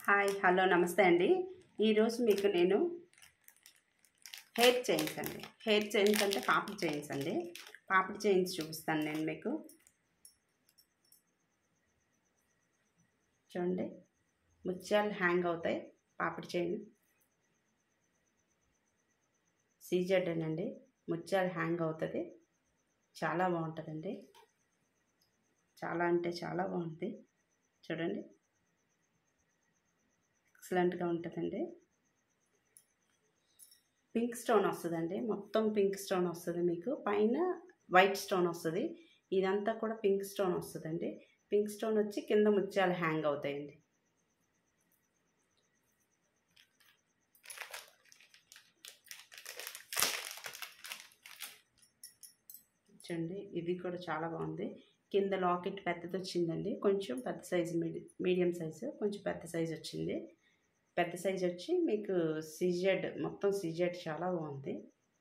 hi hello నమస్తే అండి ఈరోజు మీకు నేను హెయిర్ చైన్స్ అండి హెయిర్ చైన్స్ అంటే పాపిడి చైన్స్ అండి పాపిడి చైన్స్ చూపిస్తాను నేను మీకు చూడండి ముత్యాలు హ్యాంగ్ అవుతాయి పాపిడి చైన్ సీజెడ్ అండి ముత్యాలు హ్యాంగ్ అవుతుంది చాలా బాగుంటుందండి చాలా అంటే చాలా బాగుంది చూడండి ఎక్సలెంట్గా ఉంటుందండి పింక్ స్టోన్ వస్తుందండి మొత్తం పింక్ స్టోన్ వస్తుంది మీకు పైన వైట్ స్టోన్ వస్తుంది ఇదంతా కూడా పింక్ స్టోన్ వస్తుందండి పింక్ స్టోన్ వచ్చి కింద ముత్యాలు హ్యాంగ్ అవుతాయండి చూడండి ఇది కూడా చాలా బాగుంది కింద లాకెట్ పెద్దది వచ్చిందండి కొంచెం పెద్ద సైజు మీడి మీడియం సైజు కొంచెం పెద్ద సైజు వచ్చింది పెద్ద సైజు వచ్చి మీకు సిజెడ్ మొత్తం సిజెడ్ చాలా బాగుంది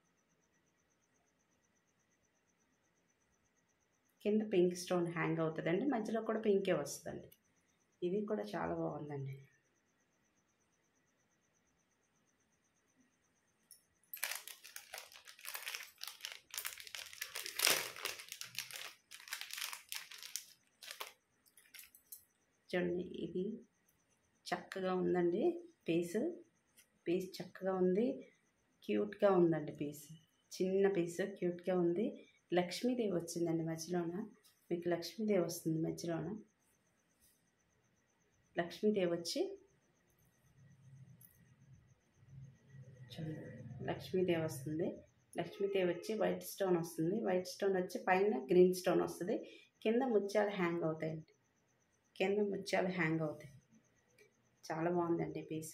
కింద పింక్ స్టోన్ హ్యాంగ్ అవుతుందండి మధ్యలో కూడా పింకే వస్తుందండి ఇది కూడా చాలా బాగుందండి చూడండి ఇది చక్కగా ఉందండి పీస్ పీస్ చక్కగా ఉంది క్యూట్గా ఉందండి పీస్ చిన్న పీస్ క్యూట్గా ఉంది లక్ష్మీదేవి వచ్చిందండి మధ్యలోన మీకు లక్ష్మీదేవి వస్తుంది మధ్యలోన లక్ష్మీదేవి వచ్చి చూడండి లక్ష్మీదేవి వస్తుంది లక్ష్మీదేవి వచ్చి వైట్ స్టోన్ వస్తుంది వైట్ స్టోన్ వచ్చి పైన గ్రీన్ స్టోన్ వస్తుంది కింద ముత్యాలు హ్యాంగ్ అవుతాయండి కింద ముత్యాలు హ్యాంగ్ అవుతాయి చాలా బాగుందండి పీస్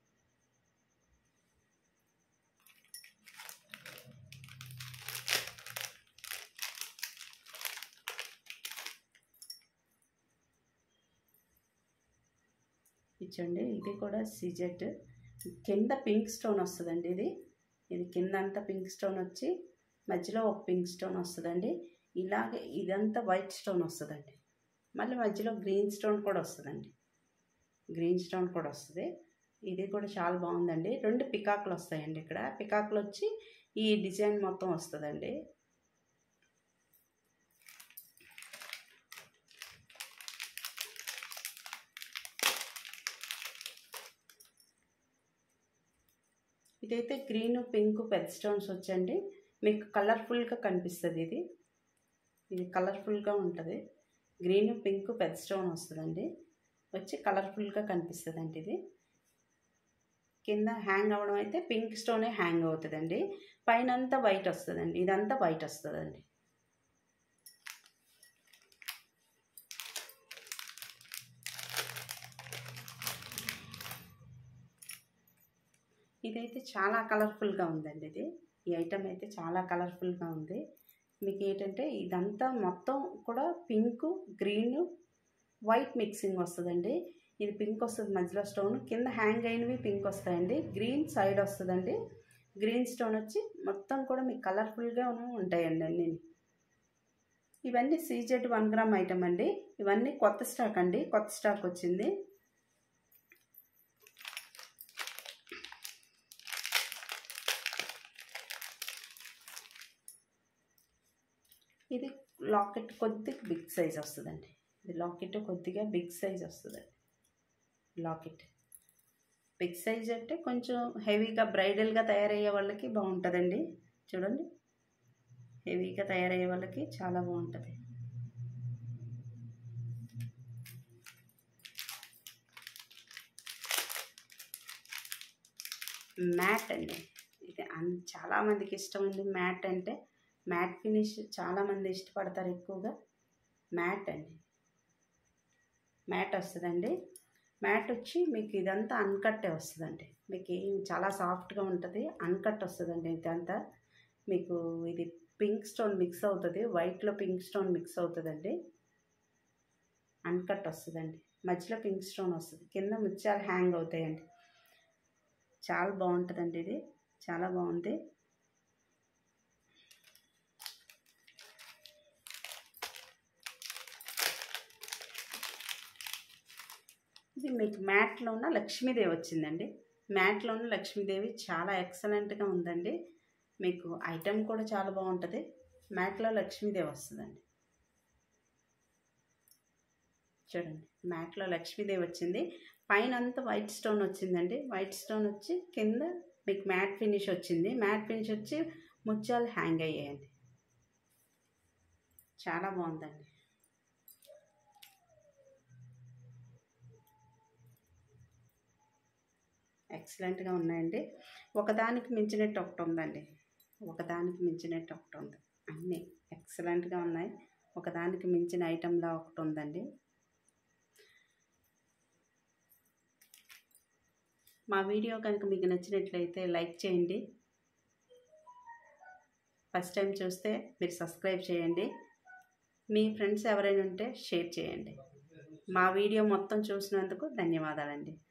ఇచ్చండి ఇది కూడా సిజెట్ కింద పింక్ స్టోన్ వస్తుందండి ఇది ఇది కింద అంతా పింక్ స్టోన్ వచ్చి మధ్యలో ఒక పింక్ స్టోన్ వస్తుందండి ఇలాగే ఇదంతా వైట్ స్టోన్ వస్తుందండి మళ్ళీ మధ్యలో గ్రీన్ స్టోన్ కూడా వస్తుందండి గ్రీన్ స్టోన్ కూడా వస్తుంది ఇది కూడా చాలా బాగుందండి రెండు పికాకులు వస్తాయండి ఇక్కడ పికాకులు వచ్చి ఈ డిజైన్ మొత్తం వస్తుందండి ఇదైతే గ్రీన్ పింక్ పెద్ద స్టోన్స్ వచ్చండి మీకు కలర్ఫుల్గా కనిపిస్తుంది ఇది ఇది కలర్ఫుల్గా ఉంటుంది గ్రీన్ పింక్ పెద్ద స్టోన్ వస్తుందండి వచ్చి కలర్ఫుల్గా కనిపిస్తుందండి ఇది కింద హ్యాంగ్ అవ్వడం అయితే పింక్ స్టోనే హ్యాంగ్ అవుతుందండి పైన అంతా వైట్ వస్తుందండి ఇదంతా వైట్ వస్తుందండి ఇదైతే చాలా కలర్ఫుల్గా ఉందండి ఇది ఈ ఐటమ్ అయితే చాలా కలర్ఫుల్గా ఉంది మీకు ఏంటంటే ఇదంతా మొత్తం కూడా పింక్ గ్రీన్ వైట్ మిక్సింగ్ వస్తుందండి ఇది పింక్ వస్తుంది మధ్యలో స్టోన్ కింద హ్యాంగ్ అయినవి పింక్ వస్తాయండి గ్రీన్ సైడ్ వస్తుందండి గ్రీన్ స్టోన్ వచ్చి మొత్తం కూడా మీకు కలర్ఫుల్గా ఉంటాయండి అన్నీ ఇవన్నీ సీజెడ్ వన్ గ్రామ్ ఐటమ్ అండి ఇవన్నీ కొత్త స్టాక్ అండి కొత్త స్టాక్ వచ్చింది ఇది లాకెట్ కొద్దిగా బిగ్ సైజ్ వస్తుందండి ఇది లాకెట్ కొద్దిగా బిగ్ సైజ్ వస్తుందండి లాకెట్ బిగ్ సైజ్ అంటే కొంచెం హెవీగా బ్రైడల్గా తయారయ్యే వాళ్ళకి బాగుంటుందండి చూడండి హెవీగా తయారయ్యే వాళ్ళకి చాలా బాగుంటుంది మ్యాట్ అండి ఇది అన్ చాలామందికి ఇష్టం అండి మ్యాట్ అంటే మ్యాట్ ఫినిష్ చాలామంది ఇష్టపడతారు ఎక్కువగా మ్యాట్ అండి మ్యాట్ వస్తుందండి మ్యాట్ వచ్చి మీకు ఇదంతా అన్కట్టే వస్తుందండి మీకు ఏం చాలా సాఫ్ట్గా ఉంటుంది అన్కట్ వస్తుందండి ఇదంతా మీకు ఇది పింక్ స్టోన్ మిక్స్ అవుతుంది వైట్లో పింక్ స్టోన్ మిక్స్ అవుతుందండి అన్కట్ వస్తుందండి మధ్యలో పింక్ స్టోన్ వస్తుంది కింద ముత్యాలు హ్యాంగ్ అవుతాయండి చాలా బాగుంటుందండి ఇది చాలా బాగుంది ఇది మీకు మ్యాట్లో ఉన్న లక్ష్మీదేవి వచ్చిందండి మ్యాట్లో ఉన్న లక్ష్మీదేవి చాలా ఎక్సలెంట్గా ఉందండి మీకు ఐటెం కూడా చాలా బాగుంటుంది మ్యాట్లో లక్ష్మీదేవి వస్తుందండి చూడండి మ్యాట్లో లక్ష్మీదేవి వచ్చింది పైన అంతా వైట్ స్టోన్ వచ్చిందండి వైట్ స్టోన్ వచ్చి కింద మీకు మ్యాట్ ఫినిష్ వచ్చింది మ్యాట్ ఫినిష్ వచ్చి ముత్యాలు హ్యాంగ్ అయ్యాయండి చాలా బాగుందండి ఎక్సలెంట్గా ఉన్నాయండి ఒకదానికి మించినట్టు ఒకటి ఉందండి ఒకదానికి మించినట్టు ఒకటి ఉంది అన్నీ ఎక్సలెంట్గా ఉన్నాయి ఒకదానికి మించిన ఐటెంలా ఒకటి ఉందండి మా వీడియో కనుక మీకు నచ్చినట్లయితే లైక్ చేయండి ఫస్ట్ టైం చూస్తే మీరు సబ్స్క్రైబ్ చేయండి మీ ఫ్రెండ్స్ ఎవరైనా ఉంటే షేర్ చేయండి మా వీడియో మొత్తం చూసినందుకు ధన్యవాదాలండి